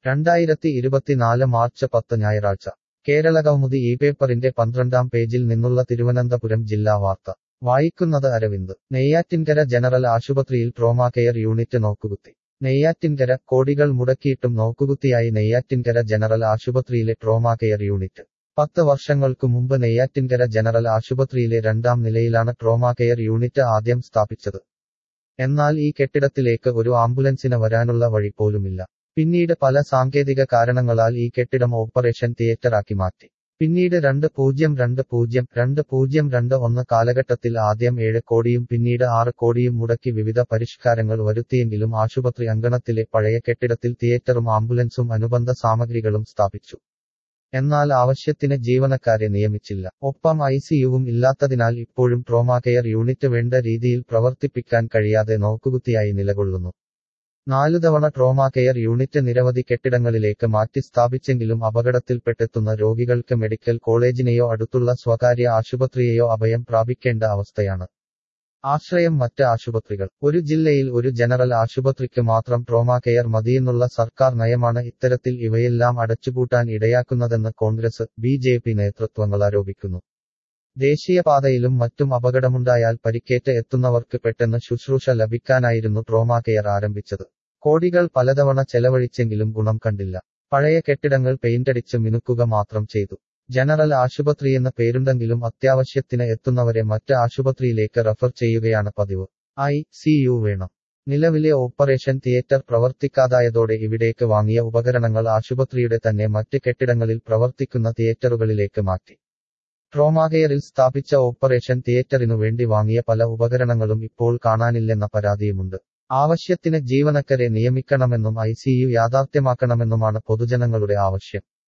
രണ്ടായിരത്തി ഇരുപത്തിനാല് മാർച്ച് പത്ത് ഞായറാഴ്ച കേരളകൗമുദി ഈ പേപ്പറിന്റെ പന്ത്രണ്ടാം പേജിൽ നിന്നുള്ള തിരുവനന്തപുരം ജില്ലാ വാർത്ത വായിക്കുന്നത് അരവിന്ദ് നെയ്യാറ്റിൻകര ജനറൽ ആശുപത്രിയിൽ ട്രോമാ കെയർ യൂണിറ്റ് നോക്കുകുത്തി നെയ്യാറ്റിൻകര കോടികൾ മുടക്കിയിട്ടും നോക്കുകുത്തിയായി നെയ്യാറ്റിൻകര ജനറൽ ആശുപത്രിയിലെ ട്രോമാ കെയർ യൂണിറ്റ് പത്ത് വർഷങ്ങൾക്കു മുമ്പ് നെയ്യാറ്റിൻകര ജനറൽ ആശുപത്രിയിലെ രണ്ടാം നിലയിലാണ് ട്രോമാ കെയർ യൂണിറ്റ് ആദ്യം സ്ഥാപിച്ചത് എന്നാൽ ഈ കെട്ടിടത്തിലേക്ക് ഒരു ആംബുലൻസിന് വരാനുള്ള വഴി പോലുമില്ല പിന്നീട് പല സാങ്കേതിക കാരണങ്ങളാൽ ഈ കെട്ടിടം ഓപ്പറേഷൻ തിയേറ്ററാക്കി മാറ്റി പിന്നീട് രണ്ട് പൂജ്യം രണ്ട് പൂജ്യം രണ്ട് പൂജ്യം രണ്ട് ഒന്ന് കാലഘട്ടത്തിൽ ആദ്യം ഏഴ് കോടിയും പിന്നീട് ആറ് കോടിയും മുടക്കി വിവിധ പരിഷ്കാരങ്ങൾ വരുത്തിയെങ്കിലും ആശുപത്രി അങ്കണത്തിലെ പഴയ കെട്ടിടത്തിൽ തിയേറ്ററും ആംബുലൻസും അനുബന്ധ സാമഗ്രികളും സ്ഥാപിച്ചു എന്നാൽ ആവശ്യത്തിന് ജീവനക്കാരെ നിയമിച്ചില്ല ഒപ്പം ഐസിയുവും ഇല്ലാത്തതിനാൽ ഇപ്പോഴും ട്രോമാ കെയർ യൂണിറ്റ് വേണ്ട രീതിയിൽ പ്രവർത്തിപ്പിക്കാൻ കഴിയാതെ നോക്കുകുത്തിയായി നിലകൊള്ളുന്നു നാലു തവണ ട്രോമാ കെയർ യൂണിറ്റ് നിരവധി കെട്ടിടങ്ങളിലേക്ക് മാറ്റി സ്ഥാപിച്ചെങ്കിലും അപകടത്തിൽപ്പെട്ടെത്തുന്ന രോഗികൾക്ക് മെഡിക്കൽ കോളേജിനെയോ അടുത്തുള്ള സ്വകാര്യ ആശുപത്രിയെയോ അഭയം പ്രാപിക്കേണ്ട അവസ്ഥയാണ് ആശ്രയം മറ്റ് ആശുപത്രികൾ ഒരു ജില്ലയിൽ ഒരു ജനറൽ ആശുപത്രിക്ക് മാത്രം ട്രോമാ കെയർ മതിയെന്നുള്ള സർക്കാർ നയമാണ് ഇത്തരത്തിൽ ഇവയെല്ലാം അടച്ചുപൂട്ടാൻ ഇടയാക്കുന്നതെന്ന് കോൺഗ്രസ് ബി ജെ പി നേതൃത്വങ്ങൾ ആരോപിക്കുന്നു ദേശീയപാതയിലും മറ്റും അപകടമുണ്ടായാൽ പരിക്കേറ്റ് എത്തുന്നവർക്ക് പെട്ടെന്ന് ശുശ്രൂഷ ലഭിക്കാനായിരുന്നു ട്രോമാ കെയർ ആരംഭിച്ചത് കോടികൾ പലതവണ ചെലവഴിച്ചെങ്കിലും ഗുണം കണ്ടില്ല പഴയ കെട്ടിടങ്ങൾ പെയിന്റടിച്ച് മിനുക്കുക മാത്രം ചെയ്തു ജനറൽ ആശുപത്രിയെന്ന പേരുണ്ടെങ്കിലും അത്യാവശ്യത്തിന് എത്തുന്നവരെ മറ്റ് ആശുപത്രിയിലേക്ക് റഫർ ചെയ്യുകയാണ് പതിവ് ഐ സി യു വേണം നിലവിലെ ഓപ്പറേഷൻ തിയേറ്റർ പ്രവർത്തിക്കാതായതോടെ ഇവിടേക്ക് വാങ്ങിയ ഉപകരണങ്ങൾ ആശുപത്രിയുടെ തന്നെ മറ്റ് കെട്ടിടങ്ങളിൽ പ്രവർത്തിക്കുന്ന തിയേറ്ററുകളിലേക്ക് മാറ്റി ട്രോമാകെയറിൽ സ്ഥാപിച്ച ഓപ്പറേഷൻ തിയേറ്ററിനു വേണ്ടി വാങ്ങിയ പല ഉപകരണങ്ങളും ഇപ്പോൾ കാണാനില്ലെന്ന പരാതിയുമുണ്ട് ആവശ്യത്തിന് ജീവനക്കാരെ നിയമിക്കണമെന്നും ഐ സിയു യാഥാർത്ഥ്യമാക്കണമെന്നുമാണ് പൊതുജനങ്ങളുടെ ആവശ്യം